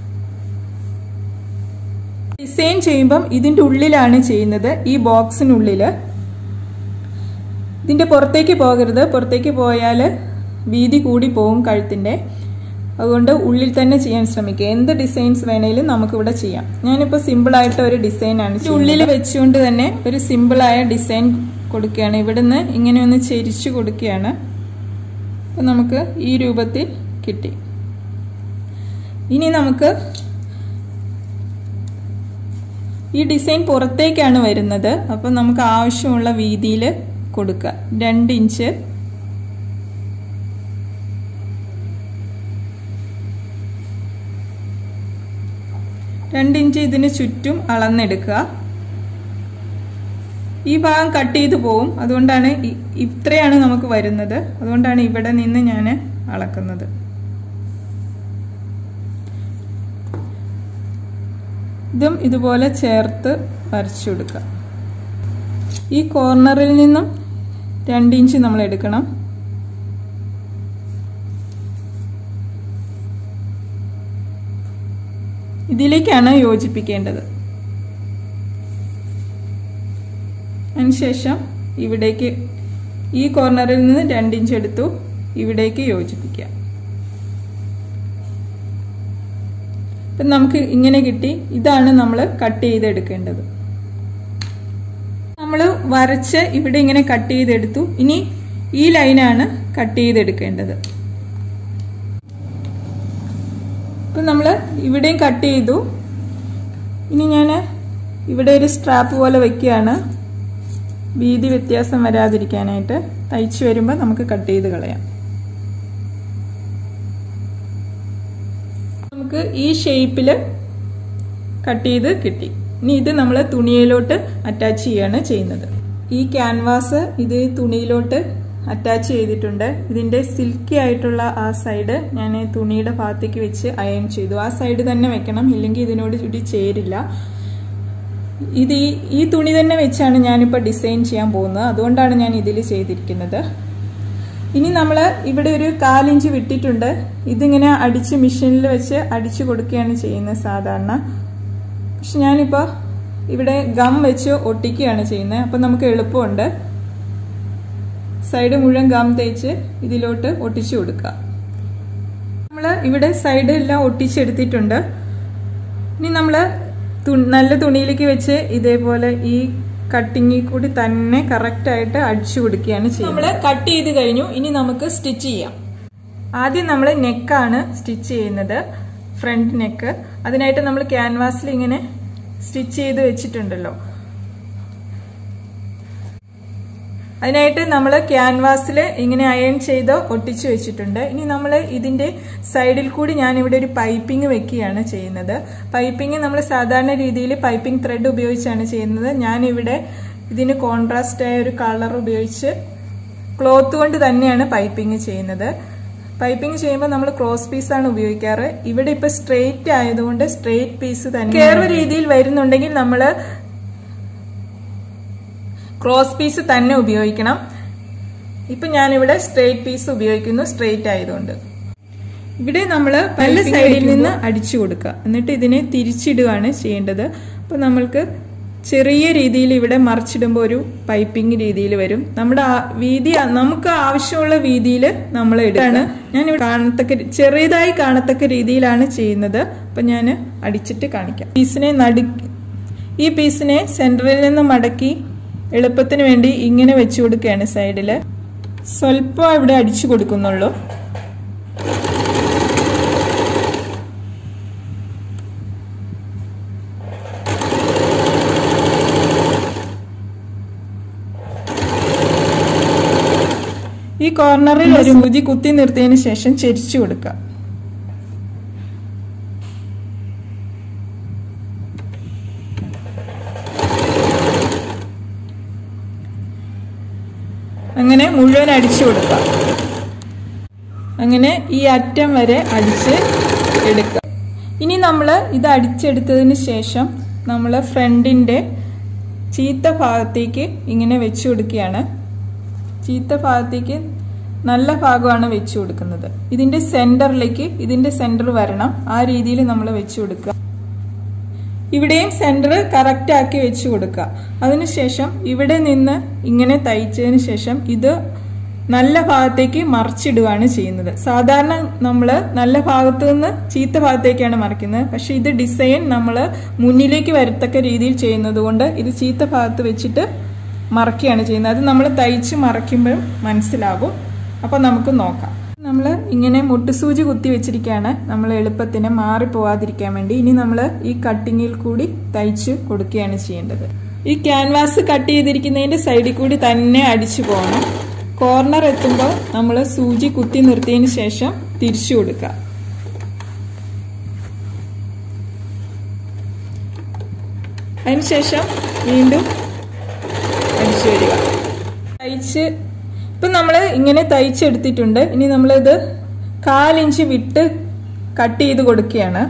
ഡിസൈൻ ചെയ്യുമ്പം ഇതിന്റെ ഉള്ളിലാണ് ചെയ്യുന്നത് ഈ ബോക്സിനുള്ളിൽ ഇതിന്റെ പുറത്തേക്ക് പോകരുത് പുറത്തേക്ക് പോയാൽ വീതി കൂടി പോകും കഴുത്തിന്റെ അതുകൊണ്ട് ഉള്ളിൽ തന്നെ ചെയ്യാൻ ശ്രമിക്കുക എന്ത് ഡിസൈൻസ് വേണേലും നമുക്കിവിടെ ചെയ്യാം ഞാനിപ്പോൾ സിമ്പിളായിട്ട് ഒരു ഡിസൈനാണ് ഉള്ളിൽ വെച്ചുകൊണ്ട് തന്നെ ഒരു സിമ്പിളായ ഡിസൈൻ കൊടുക്കുകയാണ് ഇവിടുന്ന് ഇങ്ങനെ ഒന്ന് ചെരിച്ചു കൊടുക്കുകയാണ് അപ്പം നമുക്ക് ഈ രൂപത്തിൽ കിട്ടി ഇനി നമുക്ക് ഈ ഡിസൈൻ പുറത്തേക്കാണ് വരുന്നത് അപ്പം നമുക്ക് ആവശ്യമുള്ള വീതിയിൽ കൊടുക്കുക രണ്ട് ഇഞ്ച് രണ്ട് ഇഞ്ച് ഇതിന് ചുറ്റും അളന്നെടുക്കുക ഈ ഭാഗം കട്ട് ചെയ്ത് പോവും അതുകൊണ്ടാണ് ഇ- ഇത്രയാണ് നമുക്ക് വരുന്നത് അതുകൊണ്ടാണ് ഇവിടെ നിന്ന് ഞാൻ അളക്കുന്നത് ഇതും ഇതുപോലെ ചേർത്ത് വരച്ചു കൊടുക്കുക ഈ കോർണറിൽ നിന്നും രണ്ട് ഇഞ്ച് നമ്മൾ എടുക്കണം ഇതിലേക്കാണ് യോജിപ്പിക്കേണ്ടത് അതിനുശേഷം ഇവിടേക്ക് ഈ കോർണറിൽ നിന്ന് രണ്ട് ഇഞ്ച് എടുത്തു ഇവിടേക്ക് യോജിപ്പിക്കുക ഇപ്പം നമുക്ക് ഇങ്ങനെ കിട്ടി ഇതാണ് നമ്മൾ കട്ട് ചെയ്തെടുക്കേണ്ടത് നമ്മൾ വരച്ച് ഇവിടെ ഇങ്ങനെ കട്ട് ചെയ്തെടുത്തു ഇനി ഈ ലൈനാണ് കട്ട് ചെയ്തെടുക്കേണ്ടത് ഇപ്പം നമ്മൾ ഇവിടെയും കട്ട് ചെയ്തു ഇനി ഞാൻ ഇവിടെ ഒരു സ്ട്രാപ്പ് പോലെ വെക്കുകയാണ് വീതി വ്യത്യാസം വരാതിരിക്കാനായിട്ട് തയ്ച്ചു വരുമ്പോൾ നമുക്ക് കട്ട് ചെയ്ത് കളയാം നമുക്ക് ഈ ഷേപ്പിൽ കട്ട് ചെയ്ത് കിട്ടി ഇനി ഇത് നമ്മൾ തുണിയിലോട്ട് അറ്റാച്ച് ചെയ്യാണ് ചെയ്യുന്നത് ഈ ക്യാൻവാസ് ഇത് തുണിയിലോട്ട് അറ്റാച്ച് ചെയ്തിട്ടുണ്ട് ഇതിന്റെ സിൽക്കി ആയിട്ടുള്ള ആ സൈഡ് ഞാൻ തുണിയുടെ ഭാഗത്തേക്ക് വെച്ച് അയൺ ചെയ്തു ആ സൈഡ് തന്നെ വെക്കണം ഇല്ലെങ്കിൽ ഇതിനോട് ചുറ്റി ചേരില്ല ഇത് ഈ ഈ തുണി തന്നെ വെച്ചാണ് ഞാനിപ്പോൾ ഡിസൈൻ ചെയ്യാൻ പോകുന്നത് അതുകൊണ്ടാണ് ഞാൻ ഇതിൽ ചെയ്തിരിക്കുന്നത് ഇനി നമ്മൾ ഇവിടെ ഒരു കാലിഞ്ച് വിട്ടിട്ടുണ്ട് ഇതിങ്ങനെ അടിച്ച് മെഷീനിൽ വെച്ച് അടിച്ചു കൊടുക്കുകയാണ് ചെയ്യുന്നത് സാധാരണ പക്ഷെ ഞാനിപ്പോൾ ഇവിടെ ഗം വെച്ച് ഒട്ടിക്കുകയാണ് ചെയ്യുന്നത് അപ്പം നമുക്ക് എളുപ്പമുണ്ട് സൈഡ് മുഴുവൻ ഗം തേച്ച് ഇതിലോട്ട് ഒട്ടിച്ചു കൊടുക്കുക നമ്മൾ ഇവിടെ സൈഡ് എല്ലാം ഒട്ടിച്ചെടുത്തിട്ടുണ്ട് ഇനി നമ്മൾ നല്ല തുണിയിലേക്ക് വെച്ച് ഇതേപോലെ ഈ കട്ടിങ്ങിൽ കൂടി തന്നെ കറക്റ്റായിട്ട് അടിച്ചു കൊടുക്കുകയാണ് ചെയ്യുന്നത് നമ്മൾ കട്ട് ചെയ്ത് കഴിഞ്ഞു ഇനി നമുക്ക് സ്റ്റിച്ച് ചെയ്യാം ആദ്യം നമ്മൾ നെക്കാണ് സ്റ്റിച്ച് ചെയ്യുന്നത് ഫ്രണ്ട് നെക്ക് അതിനായിട്ട് നമ്മൾ ക്യാൻവാസിൽ ഇങ്ങനെ സ്റ്റിച്ച് ചെയ്ത് വെച്ചിട്ടുണ്ടല്ലോ അതിനായിട്ട് നമ്മൾ ക്യാൻവാസിൽ ഇങ്ങനെ അയൺ ചെയ്ത് ഒട്ടിച്ചു വെച്ചിട്ടുണ്ട് ഇനി നമ്മൾ ഇതിന്റെ സൈഡിൽ കൂടി ഞാൻ ഇവിടെ ഒരു പൈപ്പിംഗ് വെക്കുകയാണ് ചെയ്യുന്നത് പൈപ്പിംഗ് നമ്മൾ സാധാരണ രീതിയിൽ പൈപ്പിംഗ് ത്രെഡ് ഉപയോഗിച്ചാണ് ചെയ്യുന്നത് ഞാൻ ഇവിടെ ഇതിന് കോൺട്രാസ്റ്റ് ആയ ഒരു കളർ ഉപയോഗിച്ച് ക്ലോത്ത് കൊണ്ട് തന്നെയാണ് പൈപ്പിംഗ് ചെയ്യുന്നത് പൈപ്പിംഗ് ചെയ്യുമ്പോൾ നമ്മൾ ക്രോസ് പീസ് ആണ് ഉപയോഗിക്കാറ് ഇവിടെ ഇപ്പൊ സ്ട്രെയിറ്റ് ആയതുകൊണ്ട് സ്ട്രെയിറ്റ് പീസ് തന്നെ കയറുന്ന രീതിയിൽ വരുന്നുണ്ടെങ്കിൽ നമ്മൾ ക്രോസ് പീസ് തന്നെ ഉപയോഗിക്കണം ഇപ്പൊ ഞാനിവിടെ സ്ട്രെയിറ്റ് പീസ് ഉപയോഗിക്കുന്നു സ്ട്രെയിറ്റ് ആയതുകൊണ്ട് ഇവിടെ നമ്മൾ പല സൈഡിൽ നിന്ന് അടിച്ചു കൊടുക്കുക എന്നിട്ട് ഇതിനെ തിരിച്ചിടുകയാണ് ചെയ്യേണ്ടത് അപ്പൊ നമ്മൾക്ക് ചെറിയ രീതിയിൽ ഇവിടെ മറിച്ചിടുമ്പോൾ ഒരു പൈപ്പിംഗ് രീതിയിൽ വരും നമ്മുടെ ആ വീതി നമുക്ക് ആവശ്യമുള്ള വീതിയിൽ നമ്മൾ ഇടാണ് ഞാൻ ഇവിടെ കാണത്തക്ക ചെറിയതായി കാണത്തക്ക രീതിയിലാണ് ചെയ്യുന്നത് അപ്പൊ ഞാൻ അടിച്ചിട്ട് കാണിക്കാം പീസിനെ നടു ഈ പീസിനെ സെന്ററിൽ നിന്ന് മടക്കി എളുപ്പത്തിന് വേണ്ടി ഇങ്ങനെ വെച്ചു കൊടുക്കുകയാണ് സൈഡിൽ സ്വല്പം ഇവിടെ അടിച്ചു കൊടുക്കുന്നുള്ളൂ ഈ കോർണറിൽ ഒരു സൂചി കുത്തി നിർത്തിയതിന് ശേഷം ചെരിച്ചു കൊടുക്കുക അങ്ങനെ മുഴുവൻ അടിച്ചു കൊടുക്കുക അങ്ങനെ ഈ അറ്റം വരെ അടിച്ച് എടുക്കുക ഇനി നമ്മൾ ഇത് അടിച്ചെടുത്തതിന് ശേഷം നമ്മൾ ഫ്രണ്ടിൻ്റെ ചീത്ത ഭാഗത്തേക്ക് ഇങ്ങനെ വെച്ചു കൊടുക്കുകയാണ് ചീത്ത ഭാഗത്തേക്ക് നല്ല ഭാഗമാണ് വെച്ചു കൊടുക്കുന്നത് ഇതിന്റെ സെന്ററിലേക്ക് ഇതിന്റെ സെന്റർ വരണം ആ രീതിയിൽ നമ്മൾ വെച്ചു കൊടുക്കുക ഇവിടെയും സെന്റർ കറക്റ്റ് ആക്കി വെച്ചു കൊടുക്കുക അതിനുശേഷം ഇവിടെ നിന്ന് ഇങ്ങനെ തയ്ച്ചതിന് ശേഷം ഇത് നല്ല ഭാഗത്തേക്ക് മറിച്ചിടുകയാണ് ചെയ്യുന്നത് സാധാരണ നമ്മൾ നല്ല ഭാഗത്തു നിന്ന് ചീത്ത ഭാഗത്തേക്കാണ് മറിക്കുന്നത് പക്ഷെ ഇത് ഡിസൈൻ നമ്മൾ മുന്നിലേക്ക് വരത്തക്ക രീതിയിൽ ചെയ്യുന്നത് കൊണ്ട് ഇത് ചീത്ത ഭാഗത്ത് വെച്ചിട്ട് മറക്കുകയാണ് ചെയ്യുന്നത് അത് നമ്മൾ തയ്ച്ച് മറയ്ക്കുമ്പോൾ മനസ്സിലാകും അപ്പോൾ നമുക്ക് നോക്കാം നമ്മൾ ഇങ്ങനെ മുട്ടുസൂചി കുത്തി വെച്ചിരിക്കുകയാണ് നമ്മൾ എളുപ്പത്തിന് മാറിപ്പോവാതിരിക്കാൻ വേണ്ടി ഇനി നമ്മൾ ഈ കട്ടിങ്ങിൽ കൂടി തയ്ച്ച് കൊടുക്കുകയാണ് ചെയ്യേണ്ടത് ഈ ക്യാൻവാസ് കട്ട് ചെയ്തിരിക്കുന്നതിന്റെ സൈഡിൽ കൂടി തന്നെ അടിച്ചു പോകണം കോർണർ എത്തുമ്പോൾ നമ്മൾ സൂചി കുത്തി നിർത്തിയതിന് ശേഷം തിരിച്ചു കൊടുക്കുക അതിനുശേഷം വീണ്ടും അടിച്ചു വരിക തയ്ച്ച് ഇപ്പം നമ്മൾ ഇങ്ങനെ തയ്ച്ചെടുത്തിട്ടുണ്ട് ഇനി നമ്മളിത് കാലിഞ്ച് വിട്ട് കട്ട് ചെയ്ത് കൊടുക്കുകയാണ്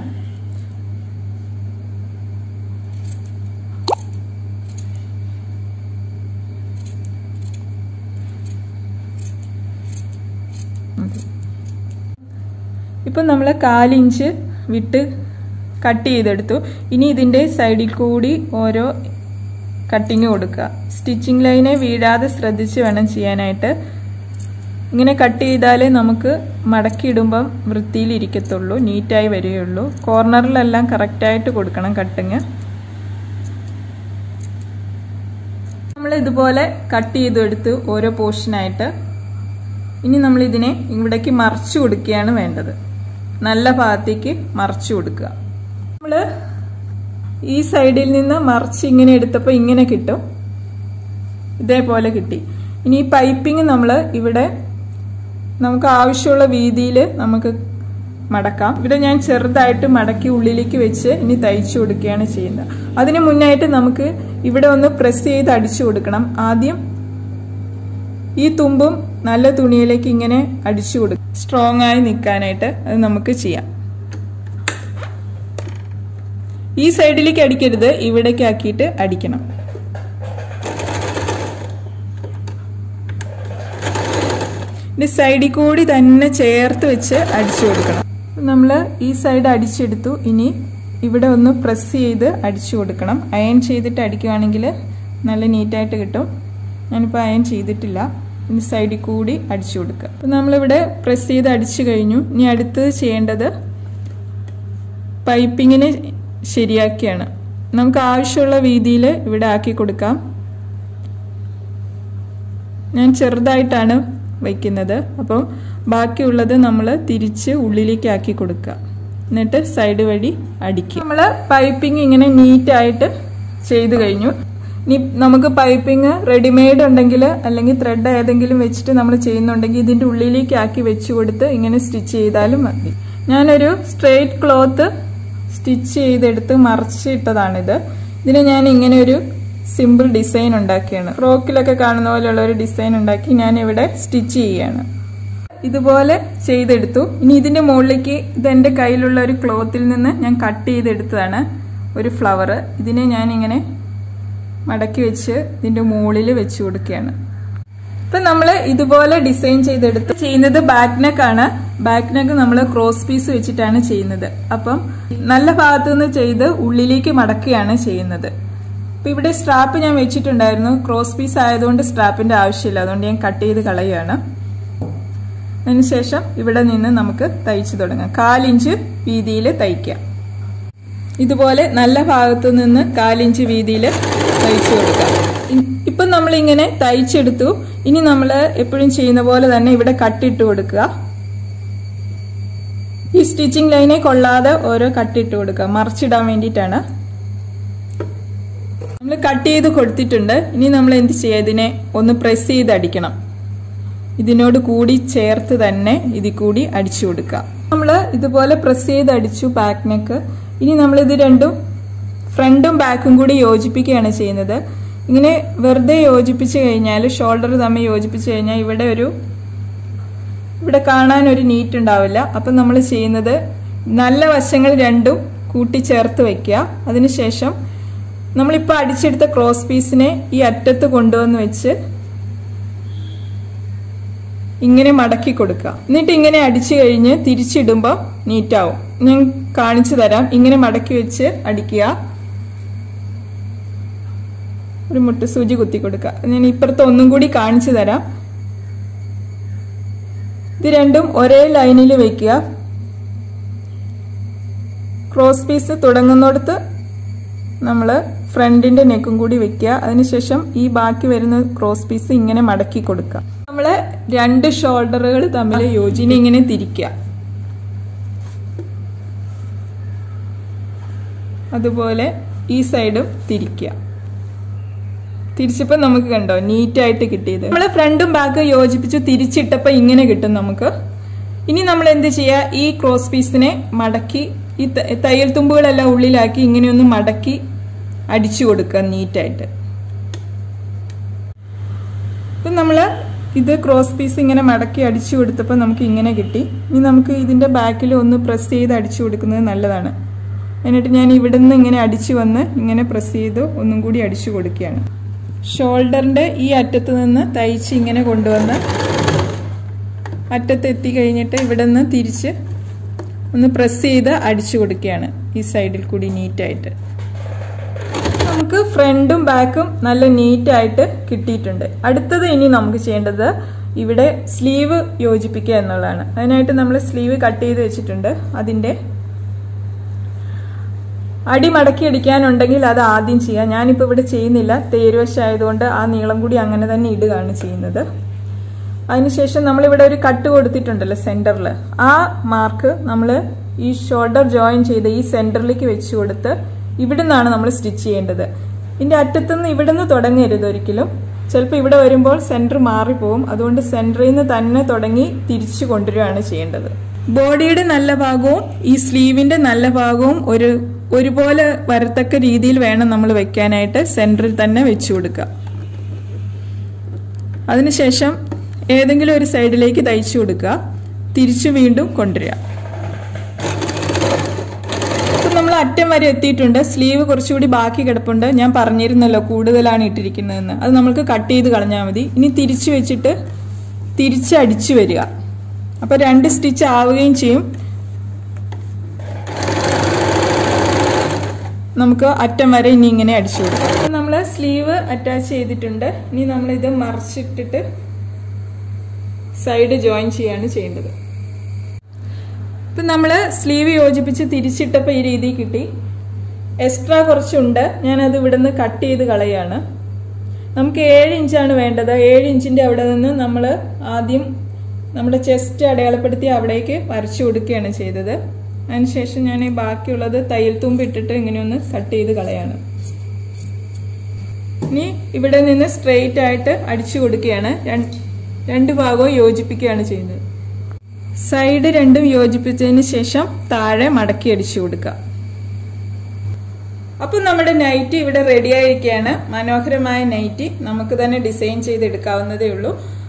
ഇപ്പം നമ്മൾ കാലിഞ്ച് വിട്ട് കട്ട് ചെയ്തെടുത്തു ഇനി ഇതിൻ്റെ സൈഡിൽ കൂടി ഓരോ കട്ടിങ് കൊടുക്കുക സ്റ്റിച്ചിങ് ലൈനെ വീഴാതെ ശ്രദ്ധിച്ച് വേണം ചെയ്യാനായിട്ട് ഇങ്ങനെ കട്ട് ചെയ്താലേ നമുക്ക് മടക്കിയിടുമ്പം വൃത്തിയിലിരിക്കത്തുള്ളൂ നീറ്റായി വരികയുള്ളൂ കോർണറിലെല്ലാം കറക്റ്റായിട്ട് കൊടുക്കണം കട്ടിങ് നമ്മൾ ഇതുപോലെ കട്ട് ചെയ്തെടുത്ത് ഓരോ പോർഷനായിട്ട് ഇനി നമ്മൾ ഇതിനെ ഇവിടേക്ക് മറിച്ചു കൊടുക്കുകയാണ് വേണ്ടത് നല്ല ഭാഗത്തേക്ക് മറിച്ചു കൊടുക്കുക നമ്മൾ ഈ സൈഡിൽ നിന്ന് മറിച്ച് ഇങ്ങനെ എടുത്തപ്പോൾ ഇങ്ങനെ കിട്ടും ഇതേപോലെ കിട്ടി ഇനി ഈ പൈപ്പിംഗ് നമ്മൾ ഇവിടെ നമുക്ക് ആവശ്യമുള്ള വീതിയിൽ നമുക്ക് മടക്കാം ഇവിടെ ഞാൻ ചെറുതായിട്ട് മടക്കി ഉള്ളിലേക്ക് വെച്ച് ഇനി തയ്ച്ചു കൊടുക്കുകയാണ് ചെയ്യുന്നത് അതിന് മുന്നായിട്ട് നമുക്ക് ഇവിടെ ഒന്ന് പ്രസ് ചെയ്ത് അടിച്ചു കൊടുക്കണം ആദ്യം ഈ തുമ്പും നല്ല തുണിയിലേക്ക് ഇങ്ങനെ അടിച്ചു കൊടുക്കും സ്ട്രോങ് ആയി നിൽക്കാനായിട്ട് അത് നമുക്ക് ചെയ്യാം ഈ സൈഡിലേക്ക് അടിക്കരുത് ഇവിടേക്ക് ആക്കിയിട്ട് അടിക്കണം ഇനി സൈഡിൽ കൂടി തന്നെ ചേർത്ത് വെച്ച് അടിച്ചു കൊടുക്കണം നമ്മൾ ഈ സൈഡ് അടിച്ചെടുത്തു ഇനി ഇവിടെ ഒന്ന് പ്രസ് ചെയ്ത് അടിച്ചു കൊടുക്കണം അയൺ ചെയ്തിട്ട് അടിക്കുകയാണെങ്കിൽ നല്ല നീറ്റായിട്ട് കിട്ടും ഞാനിപ്പോൾ അയൺ ചെയ്തിട്ടില്ല ഇനി സൈഡിൽ കൂടി അടിച്ചു കൊടുക്കുക അപ്പം നമ്മളിവിടെ പ്രസ് ചെയ്ത് അടിച്ചു കഴിഞ്ഞു ഇനി അടുത്തത് ചെയ്യേണ്ടത് പൈപ്പിങ്ങിന് ശരിയാക്കിയാണ് നമുക്ക് ആവശ്യമുള്ള രീതിയിൽ ഇവിടെ ആക്കി കൊടുക്കാം ഞാൻ ചെറുതായിട്ടാണ് വയ്ക്കുന്നത് അപ്പം ബാക്കിയുള്ളത് നമ്മൾ തിരിച്ച് ഉള്ളിലേക്ക് ആക്കി കൊടുക്കുക എന്നിട്ട് സൈഡ് വഴി അടിക്കുക നമ്മൾ പൈപ്പിംഗ് ഇങ്ങനെ നീറ്റായിട്ട് ചെയ്തു കഴിഞ്ഞു ഇനി നമുക്ക് പൈപ്പിംഗ് റെഡിമെയ്ഡ് ഉണ്ടെങ്കിൽ അല്ലെങ്കിൽ ത്രെഡ് ഏതെങ്കിലും വെച്ചിട്ട് നമ്മൾ ചെയ്യുന്നുണ്ടെങ്കിൽ ഇതിൻ്റെ ഉള്ളിലേക്ക് ആക്കി വെച്ച് കൊടുത്ത് ഇങ്ങനെ സ്റ്റിച്ച് ചെയ്താലും മതി ഞാനൊരു സ്ട്രെയിറ്റ് ക്ലോത്ത് സ്റ്റിച്ച് ചെയ്തെടുത്ത് മറിച്ചിട്ടതാണിത് ഇതിന് ഞാൻ ഇങ്ങനെ ഒരു സിമ്പിൾ ഡിസൈൻ ഉണ്ടാക്കിയാണ് ഫ്രോക്കിലൊക്കെ കാണുന്ന പോലെയുള്ള ഒരു ഡിസൈൻ ഉണ്ടാക്കി ഞാൻ ഇവിടെ സ്റ്റിച്ച് ചെയ്യുകയാണ് ഇതുപോലെ ചെയ്തെടുത്തു ഇനി ഇതിന്റെ മുകളിലേക്ക് ഇത് എൻ്റെ കയ്യിലുള്ള ഒരു ക്ലോത്തിൽ നിന്ന് ഞാൻ കട്ട് ചെയ്തെടുത്തതാണ് ഒരു ഫ്ലവർ ഇതിനെ ഞാൻ ഇങ്ങനെ മടക്കി വെച്ച് ഇതിന്റെ മുകളിൽ വെച്ച് കൊടുക്കുകയാണ് ഇപ്പൊ നമ്മൾ ഇതുപോലെ ഡിസൈൻ ചെയ്തെടുത്ത് ചെയ്യുന്നത് ബാക്ക് നെക്ക് ആണ് ബാക്ക് നെക്ക് നമ്മൾ ക്രോസ് പീസ് വെച്ചിട്ടാണ് ചെയ്യുന്നത് അപ്പം നല്ല ഭാഗത്തു നിന്ന് ചെയ്ത് ഉള്ളിലേക്ക് മടക്കുകയാണ് ചെയ്യുന്നത് അപ്പൊ ഇവിടെ സ്ട്രാപ്പ് ഞാൻ വെച്ചിട്ടുണ്ടായിരുന്നു ക്രോസ് പീസ് ആയതുകൊണ്ട് സ്ട്രാപ്പിന്റെ ആവശ്യമില്ല അതുകൊണ്ട് ഞാൻ കട്ട് ചെയ്ത് കളയുകയാണ് അതിനുശേഷം ഇവിടെ നിന്ന് നമുക്ക് തയ്ച്ചു തുടങ്ങാം കാലിഞ്ച് വീതിയിൽ തയ്ക്കാം ഇതുപോലെ നല്ല ഭാഗത്തു നിന്ന് കാലിഞ്ച് വീതിയിൽ തയ്ച്ചു കൊടുക്കാം ഇപ്പം നമ്മളിങ്ങനെ തയ്ച്ചെടുത്തു ഇനി നമ്മൾ എപ്പോഴും ചെയ്യുന്ന പോലെ തന്നെ ഇവിടെ കട്ടിട്ട് കൊടുക്കുക ഈ സ്റ്റിച്ചിങ് ലൈനെ കൊള്ളാതെ ഓരോ കട്ടിട്ട് കൊടുക്കുക മറിച്ചിടാൻ വേണ്ടിയിട്ടാണ് നമ്മൾ കട്ട് ചെയ്ത് കൊടുത്തിട്ടുണ്ട് ഇനി നമ്മൾ എന്ത് ചെയ്യുക ഇതിനെ ഒന്ന് പ്രസ് ചെയ്ത് അടിക്കണം ഇതിനോട് കൂടി ചേർത്ത് തന്നെ ഇതിൽ കൂടി അടിച്ചു കൊടുക്കുക നമ്മൾ ഇതുപോലെ പ്രസ് ചെയ്ത് അടിച്ചു ബാക്ക് നെക്ക് ഇനി നമ്മൾ ഇത് രണ്ടും ഫ്രണ്ടും ബാക്കും കൂടി യോജിപ്പിക്കുകയാണ് ചെയ്യുന്നത് ഇങ്ങനെ വെറുതെ യോജിപ്പിച്ച് കഴിഞ്ഞാൽ ഷോൾഡർ തമ്മിൽ യോജിപ്പിച്ച് കഴിഞ്ഞാൽ ഇവിടെ ഒരു ഇവിടെ കാണാൻ ഒരു നീറ്റ് ഉണ്ടാവില്ല അപ്പം നമ്മൾ ചെയ്യുന്നത് നല്ല വശങ്ങൾ രണ്ടും കൂട്ടിച്ചേർത്ത് വയ്ക്കുക അതിനുശേഷം നമ്മളിപ്പോൾ അടിച്ചെടുത്ത ക്രോസ് പീസിനെ ഈ അറ്റത്ത് കൊണ്ടുവന്ന് വെച്ച് ഇങ്ങനെ മടക്കി കൊടുക്കുക എന്നിട്ട് ഇങ്ങനെ അടിച്ചു കഴിഞ്ഞ് തിരിച്ചിടുമ്പോൾ നീറ്റാവും ഞാൻ കാണിച്ചു തരാം ഇങ്ങനെ മടക്കി വെച്ച് അടിക്കുക ഒരു മുട്ട സൂചി കുത്തി കൊടുക്കുക ഞാൻ ഇപ്പുറത്ത് ഒന്നും കൂടി കാണിച്ചു തരാം ഇത് രണ്ടും ഒരേ ലൈനിൽ വെക്കുക ക്രോസ് പീസ് തുടങ്ങുന്നിടത്ത് നമ്മൾ ഫ്രണ്ടിന്റെ നെക്കും കൂടി വെക്കുക അതിനുശേഷം ഈ ബാക്കി വരുന്ന ക്രോസ് പീസ് ഇങ്ങനെ മടക്കി കൊടുക്കുക നമ്മൾ രണ്ട് ഷോൾഡറുകൾ തമ്മിൽ യോജിനെ ഇങ്ങനെ തിരിക്കുക അതുപോലെ ഈ സൈഡും തിരിക്കുക തിരിച്ചപ്പോൾ നമുക്ക് കണ്ടോ നീറ്റായിട്ട് കിട്ടിയത് നമ്മൾ ഫ്രണ്ടും ബാക്കും യോജിപ്പിച്ച് തിരിച്ചിട്ടപ്പോൾ ഇങ്ങനെ കിട്ടും നമുക്ക് ഇനി നമ്മൾ എന്ത് ചെയ്യുക ഈ ക്രോസ് പീസിനെ മടക്കി ഈ തയ്യൽ തുമ്പുകളെല്ലാം ഉള്ളിലാക്കി ഇങ്ങനെയൊന്ന് മടക്കി അടിച്ചു കൊടുക്കുക നീറ്റായിട്ട് ഇപ്പം നമ്മൾ ഇത് ക്രോസ് പീസ് ഇങ്ങനെ മടക്കി അടിച്ചു കൊടുത്തപ്പോൾ നമുക്ക് ഇങ്ങനെ കിട്ടി ഇനി നമുക്ക് ഇതിൻ്റെ ബാക്കിൽ ഒന്ന് പ്രസ് ചെയ്ത് അടിച്ചു കൊടുക്കുന്നത് നല്ലതാണ് എന്നിട്ട് ഞാൻ ഇവിടെ നിന്ന് ഇങ്ങനെ അടിച്ചു വന്ന് ഇങ്ങനെ പ്രസ് ചെയ്ത് ഒന്നും കൂടി അടിച്ചു കൊടുക്കുകയാണ് ഷോൾഡറിൻ്റെ ഈ അറ്റത്ത് നിന്ന് തയ്ച്ച് ഇങ്ങനെ കൊണ്ടുവന്ന് അറ്റത്ത് എത്തി കഴിഞ്ഞിട്ട് ഇവിടെ നിന്ന് തിരിച്ച് ഒന്ന് പ്രസ് ചെയ്ത് അടിച്ചു കൊടുക്കുകയാണ് ഈ സൈഡിൽ കൂടി നീറ്റായിട്ട് നമുക്ക് ഫ്രണ്ടും ബാക്കും നല്ല നീറ്റായിട്ട് കിട്ടിയിട്ടുണ്ട് അടുത്തത് ഇനി നമുക്ക് ചെയ്യേണ്ടത് ഇവിടെ സ്ലീവ് യോജിപ്പിക്കുക എന്നുള്ളതാണ് അതിനായിട്ട് നമ്മൾ സ്ലീവ് കട്ട് ചെയ്ത് വെച്ചിട്ടുണ്ട് അതിൻ്റെ അടി മടക്കി അടിക്കാനുണ്ടെങ്കിൽ അത് ആദ്യം ചെയ്യാം ഞാനിപ്പോൾ ഇവിടെ ചെയ്യുന്നില്ല തേരുവശായതുകൊണ്ട് ആ നീളം കൂടി അങ്ങനെ തന്നെ ഇടുകയാണ് ചെയ്യുന്നത് അതിനുശേഷം നമ്മളിവിടെ ഒരു കട്ട് കൊടുത്തിട്ടുണ്ടല്ലോ സെന്ററിൽ ആ മാർക്ക് നമ്മൾ ഈ ഷോൾഡർ ജോയിൻ ചെയ്ത് ഈ സെന്ററിലേക്ക് വെച്ച് കൊടുത്ത് ഇവിടെ നിന്നാണ് നമ്മൾ സ്റ്റിച്ച് ചെയ്യേണ്ടത് ഇതിന്റെ അറ്റത്തുനിന്ന് ഇവിടെ നിന്ന് തുടങ്ങരുത് ഒരിക്കലും ചിലപ്പോൾ ഇവിടെ വരുമ്പോൾ സെന്റർ മാറിപ്പോവും അതുകൊണ്ട് സെന്ററിൽ നിന്ന് തന്നെ തുടങ്ങി തിരിച്ചു കൊണ്ടുവരികയാണ് ചെയ്യേണ്ടത് ബോഡിയുടെ നല്ല ഭാഗവും ഈ സ്ലീവിന്റെ നല്ല ഭാഗവും ഒരു ഒരുപോലെ വരത്തക്ക രീതിയിൽ വേണം നമ്മൾ വെക്കാനായിട്ട് സെന്ററിൽ തന്നെ വെച്ചു കൊടുക്കുക അതിനുശേഷം ഏതെങ്കിലും ഒരു സൈഡിലേക്ക് തയ്ച്ചു കൊടുക്കുക തിരിച്ചു വീണ്ടും കൊണ്ടുവരിക ഇപ്പം നമ്മൾ അറ്റം വരെ എത്തിയിട്ടുണ്ട് സ്ലീവ് കുറച്ചുകൂടി ബാക്കി കിടപ്പുണ്ട് ഞാൻ പറഞ്ഞിരുന്നല്ലോ കൂടുതലാണ് ഇട്ടിരിക്കുന്നതെന്ന് അത് നമ്മൾക്ക് കട്ട് ചെയ്ത് കളഞ്ഞാൽ മതി ഇനി തിരിച്ചു വെച്ചിട്ട് തിരിച്ചടിച്ചു വരിക അപ്പോൾ രണ്ട് സ്റ്റിച്ച് ആവുകയും ചെയ്യും നമുക്ക് അറ്റം വരെ ഇനി ഇങ്ങനെ അടിച്ചു കൊടുക്കാം നമ്മൾ സ്ലീവ് അറ്റാച്ച് ചെയ്തിട്ടുണ്ട് ഇനി നമ്മൾ ഇത് മറിച്ചിട്ടിട്ട് സൈഡ് ജോയിൻ ചെയ്യാണ് ചെയ്യേണ്ടത് ഇപ്പം നമ്മൾ സ്ലീവ് യോജിപ്പിച്ച് തിരിച്ചിട്ടപ്പോൾ ഈ രീതി കിട്ടി എക്സ്ട്രാ കുറച്ചുണ്ട് ഞാനത് ഇവിടെ നിന്ന് കട്ട് ചെയ്ത് കളയാണ് നമുക്ക് ഏഴ് ഇഞ്ചാണ് വേണ്ടത് ഏഴ് ഇഞ്ചിൻ്റെ അവിടെ നിന്ന് നമ്മൾ ആദ്യം നമ്മുടെ ചെസ്റ്റ് അടയാളപ്പെടുത്തി അവിടേക്ക് വരച്ചു കൊടുക്കുകയാണ് ചെയ്തത് അതിനുശേഷം ഞാൻ ഈ ബാക്കിയുള്ളത് തയ്യൽ തുമ്പ് ഇട്ടിട്ട് ഇങ്ങനെ ഒന്ന് കട്ട് ചെയ്ത് കളയാണ് ഇനി ഇവിടെ നിന്ന് സ്ട്രെയിറ്റ് ആയിട്ട് അടിച്ചു കൊടുക്കുകയാണ് രണ്ട് ഭാഗവും യോജിപ്പിക്കുകയാണ് ചെയ്യുന്നത് സൈഡ് രണ്ടും യോജിപ്പിച്ചതിന് ശേഷം താഴെ മടക്കി അടിച്ചു കൊടുക്കുക അപ്പൊ നമ്മുടെ നൈറ്റി ഇവിടെ റെഡി ആയിരിക്കുകയാണ് മനോഹരമായ നൈറ്റി നമുക്ക് തന്നെ ഡിസൈൻ ചെയ്തെടുക്കാവുന്നതേ ഉള്ളൂ